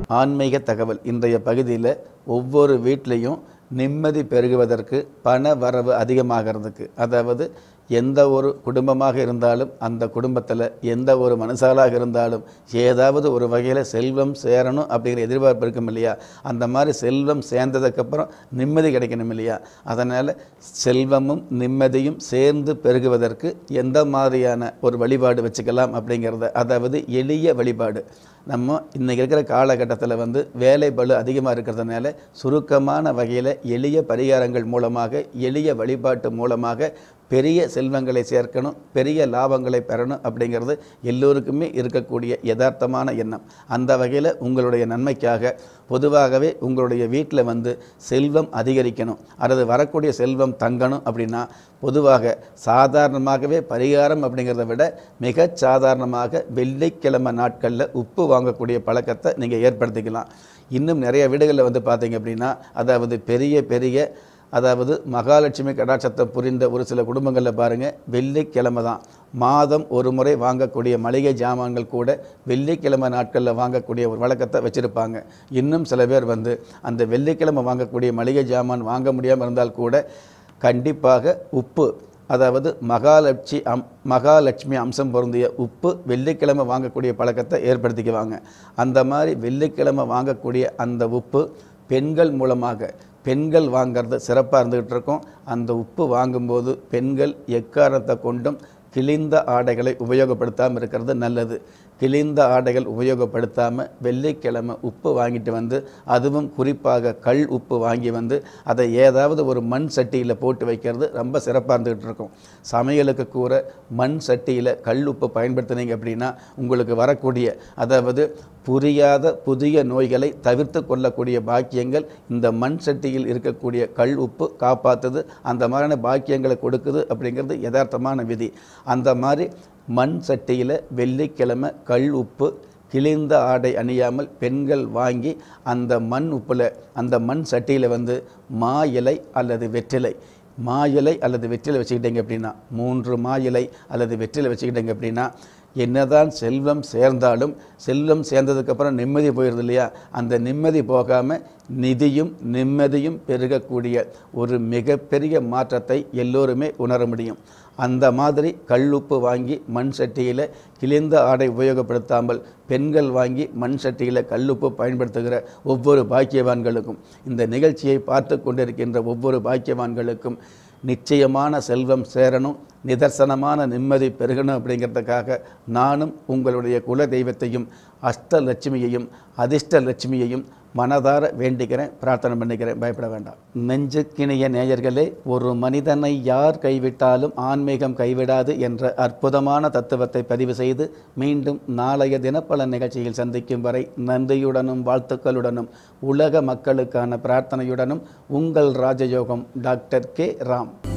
ஆன்மீக தகவல் இன்றைய பகுதியில் ஒவ்வொரு வீட்லேயும் நிம்மதி பெருகுவதற்கு பண வரவு அதிகமாகிறதுக்கு அதாவது எந்த ஒரு குடும்பமாக இருந்தாலும் அந்த குடும்பத்தில் எந்த ஒரு மனுஷாலாக இருந்தாலும் ஏதாவது ஒரு வகையில் செல்வம் சேரணும் அப்படிங்கிற எதிர்பார்ப்பு இருக்கும் இல்லையா அந்த மாதிரி செல்வம் சேர்ந்ததுக்கப்புறம் நிம்மதி கிடைக்கணும் இல்லையா அதனால் செல்வமும் நிம்மதியும் சேர்ந்து பெருகுவதற்கு எந்த மாதிரியான ஒரு வழிபாடு வச்சுக்கலாம் அப்படிங்கிறத அதாவது எளிய வழிபாடு நம்ம இன்றைக்கி இருக்கிற காலகட்டத்தில் வந்து வேலை பளு அதிகமாக இருக்கிறதுனால சுருக்கமான வகையில் எளிய பரிகாரங்கள் மூலமாக எளிய வழிபாட்டு மூலமாக பெரிய செல்வங்களை சேர்க்கணும் பெரிய லாபங்களை பெறணும் அப்படிங்கிறது எல்லோருக்குமே இருக்கக்கூடிய யதார்த்தமான எண்ணம் அந்த வகையில் உங்களுடைய நன்மைக்காக பொதுவாகவே உங்களுடைய வீட்டில் வந்து செல்வம் அதிகரிக்கணும் அல்லது வரக்கூடிய செல்வம் தங்கணும் அப்படின்னா பொதுவாக சாதாரணமாகவே பரிகாரம் அப்படிங்கிறத விட மிக சாதாரணமாக வெள்ளிக்கிழமை நாட்களில் உப்பு வாங்கக்கூடிய பழக்கத்தை நீங்கள் ஏற்படுத்திக்கலாம் இன்னும் நிறைய வீடுகளில் வந்து பார்த்தீங்க அப்படின்னா அதாவது பெரிய பெரிய அதாவது மகாலட்சுமி கடாட்சத்தை புரிந்த ஒரு சில குடும்பங்களில் பாருங்கள் வெள்ளிக்கிழமை தான் மாதம் ஒரு முறை வாங்கக்கூடிய மளிகை ஜாமான்கள் கூட வெள்ளிக்கிழமை நாட்களில் வாங்கக்கூடிய ஒரு வழக்கத்தை வச்சுருப்பாங்க இன்னும் சில பேர் வந்து அந்த வெள்ளிக்கிழமை வாங்கக்கூடிய மளிகை ஜாமான் வாங்க முடியாமல் இருந்தால் கூட கண்டிப்பாக உப்பு அதாவது மகாலட்சி அம் மகாலட்சுமி அம்சம் பொருந்திய உப்பு வெள்ளிக்கிழமை வாங்கக்கூடிய பழக்கத்தை ஏற்படுத்திக்குவாங்க அந்த மாதிரி வெள்ளிக்கிழமை வாங்கக்கூடிய அந்த உப்பு பெண்கள் மூலமாக பெண்கள் வாங்கிறது சிறப்பாக இருந்துகிட்டு இருக்கும் அந்த உப்பு வாங்கும்போது பெண்கள் எக்காரணத்தை கொண்டும் கிழிந்த ஆடைகளை உபயோகப்படுத்தாமல் இருக்கிறது நல்லது கிழிந்த ஆடைகள் உபயோகப்படுத்தாமல் வெள்ளிக்கிழமை உப்பு வாங்கிட்டு வந்து அதுவும் குறிப்பாக கல் உப்பு வாங்கி வந்து அதை ஏதாவது ஒரு மண் சட்டியில் போட்டு வைக்கிறது ரொம்ப சிறப்பாக இருந்துகிட்டு இருக்கும் சமையலுக்கு கூற மண் சட்டியில் கல் உப்பு பயன்படுத்தினீங்க அப்படின்னா உங்களுக்கு வரக்கூடிய அதாவது புரியாத புதிய நோய்களை தவிர்த்து கொள்ளக்கூடிய பாக்கியங்கள் இந்த மண் சட்டியில் இருக்கக்கூடிய கல் உப்பு காப்பாற்றுது அந்த மாதிரியான பாக்கியங்களை கொடுக்குது அப்படிங்கிறது யதார்த்தமான விதி அந்த மாதிரி மண் சட்டியில் வெள்ளிக்கிழமை கல் உப்பு கிழிந்த ஆடை அணியாமல் பெண்கள் வாங்கி அந்த மண் உப்பில் அந்த மண் சட்டியில் வந்து மா இலை அல்லது வெற்றிலை மா இலை அல்லது வெற்றிலை வச்சுக்கிட்டீங்க அப்படின்னா மூன்று மா இலை அல்லது வெற்றிலை வச்சுக்கிட்டீங்க அப்படின்னா என்னதான் செல்வம் சேர்ந்தாலும் செல்வம் சேர்ந்ததுக்கப்புறம் நிம்மதி போயிடுது இல்லையா அந்த நிம்மதி போகாமல் நிதியும் நிம்மதியும் பெருகக்கூடிய ஒரு மிகப்பெரிய மாற்றத்தை எல்லோருமே உணர முடியும் அந்த மாதிரி கல்லுப்பு வாங்கி மண் சட்டியில் கிழிந்த ஆடை உபயோகப்படுத்தாமல் பெண்கள் வாங்கி மண் சட்டியில் கல்லுப்பு பயன்படுத்துகிற ஒவ்வொரு பாக்கியவான்களுக்கும் இந்த நிகழ்ச்சியை பார்த்து கொண்டிருக்கின்ற ஒவ்வொரு பாக்கியவான்களுக்கும் நிச்சயமான செல்வம் சேரணும் நிதர்சனமான நிம்மதி பெருகணும் அப்படிங்கிறதுக்காக நானும் உங்களுடைய குல தெய்வத்தையும் அஷ்டலட்சுமியையும் அதிர்ஷ்ட லட்சுமியையும் மனதார வேண்டிக்கிறேன் பிரார்த்தனை பண்ணிக்கிறேன் பயப்பட வேண்டாம் நெஞ்சுக்கிணிய நேயர்களே ஒரு மனிதனை யார் கைவிட்டாலும் ஆன்மீகம் கைவிடாது என்ற அற்புதமான தத்துவத்தை பதிவு செய்து மீண்டும் நாளைய தினப்பல நிகழ்ச்சியில் சந்திக்கும் வரை நன்றியுடனும் வாழ்த்துக்களுடனும் உலக மக்களுக்கான பிரார்த்தனையுடனும் உங்கள் ராஜயோகம் டாக்டர் கே ராம்